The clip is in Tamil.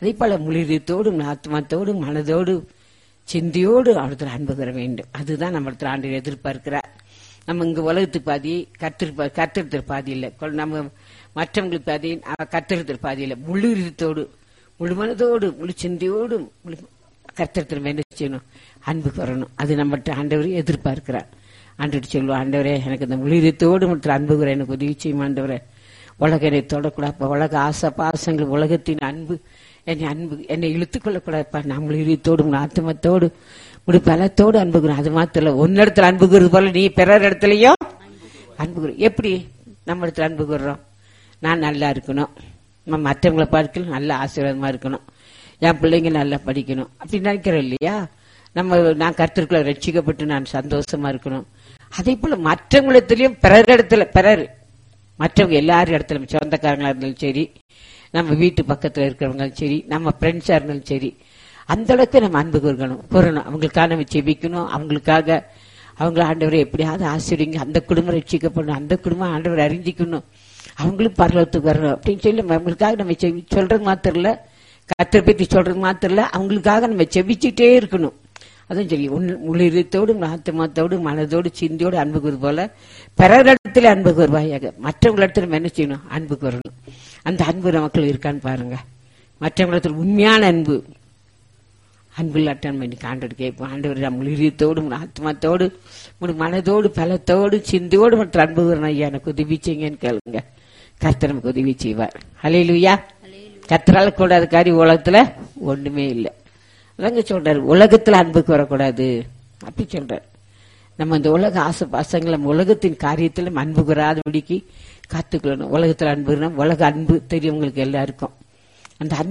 அதே போல முளிரியத்தோடும் ஆத்மாத்தோடும் மனதோடு சிந்தியோடு அவரத்தில் அன்பு பெற வேண்டும் அதுதான் நம்மளத்தில் ஆண்டு எதிர்பார்க்கிறார் நம்ம இங்க உலகத்துக்கு பாதி கத்திருப்பா கத்திருத்தர் பாதி இல்லை கொ- நம்ம மற்றவங்களுக்கு பாதி கத்திருத்தர் பாதி இல்லை முழு இதயத்தோடு முழு மனதோடு முழு சிந்தியோடு முழு கத்திரத்தில் என்ன செய்யணும் அன்பு வரணும் அது நம்மகிட்ட ஆண்டவர் எதிர்பார்க்கிறார் ஆண்டவர் சொல்லுவோம் ஆண்டவரே எனக்கு இந்த முழு இதயத்தோடு மற்றும் அன்பு கூற எனக்கு உதவி செய்யும் ஆண்டவரே உலக என்னை தொடக்கூடாது உலக ஆசை பாசங்கள் உலகத்தின் அன்பு என்னை அன்பு என்னை இழுத்துக் கொள்ளக்கூடாதுப்பா நம்ம இதயத்தோடு ஆத்மத்தோடு முடி பலத்தோடு அன்புகிறோம் அது மாத்திரம் இல்ல ஒன்னிடத்துல அன்புகிறது போல நீ பிறர் இடத்துலயும் அன்புகிறோம் எப்படி நம்ம இடத்துல அன்பு கூறுறோம் நான் நல்லா இருக்கணும் நம்ம மற்றவங்களை பார்க்கல நல்ல ஆசீர்வாதமா இருக்கணும் என் பிள்ளைங்க நல்லா படிக்கணும் அப்படி நினைக்கிறோம் இல்லையா நம்ம நான் கருத்திற்குள்ள ரட்சிக்கப்பட்டு நான் சந்தோஷமா இருக்கணும் அதே போல மற்றவங்களிடத்திலயும் பிறர் இடத்துல பிறர் மற்றவங்க எல்லாரும் இடத்துல சொந்தக்காரங்களா இருந்தாலும் சரி நம்ம வீட்டு பக்கத்துல இருக்கிறவங்களும் சரி நம்ம ஃப்ரெண்ட்ஸா இருந்தாலும் சரி அந்த அளவுக்கு நம்ம அன்பு கூறணும் கூறணும் அவங்களுக்காக நம்ம செபிக்கணும் அவங்களுக்காக அவங்கள ஆண்டவரை எப்படியாவது ஆசிரியங்க அந்த குடும்பம் ரட்சிக்கப்படணும் அந்த குடும்பம் ஆண்டவர் அறிஞ்சிக்கணும் அவங்களும் பரலத்துக்கு வரணும் அப்படின்னு சொல்லி நம்ம அவங்களுக்காக நம்ம செவி சொல்றது மாத்திரம் இல்ல கத்தரை பத்தி சொல்றது மாத்திரம் இல்ல அவங்களுக்காக நம்ம செபிச்சுட்டே இருக்கணும் அதுவும் சரி முழு இதயத்தோடு ஆத்மாத்தோடு மனதோடு சிந்தியோடு அன்பு கூறு போல பிறரிடத்துல அன்பு கூறுவாயாக மற்றவங்களிடத்துல நம்ம என்ன செய்யணும் அன்பு கூறணும் அந்த அன்பு நமக்குள்ள இருக்கான்னு பாருங்க மற்றவங்களிடத்துல உண்மையான அன்பு அன்பில்லாட்டம் இன்னைக்கு ஆண்டவர் கேட்போம் ஆண்டவர் நம்ம இதயத்தோடு உன் ஆத்மாத்தோடு உன் மனதோடு பலத்தோடு சிந்தியோடு மற்றும் அன்பு கூறணும் ஐயா எனக்கு உதவி செய்யுங்கன்னு கேளுங்க கர்த்தர் நமக்கு உதவி செய்வார் ஹalleluya கர்த்தரால கூடாத காரியம் உலகத்துல ஒண்ணுமே இல்லை அதாங்க சொல்றாரு உலகத்துல அன்புக்கு வரக்கூடாது அப்படி சொல்றாரு நம்ம இந்த உலக ஆசை பாசங்களை நம்ம உலகத்தின் காரியத்துல நம்ம அன்பு கூறாதபடிக்கு காத்துக்கொள்ளணும் உலகத்துல அன்புனா உலக அன்பு தெரியும் உங்களுக்கு எல்லாருக்கும் அந்த அன்பு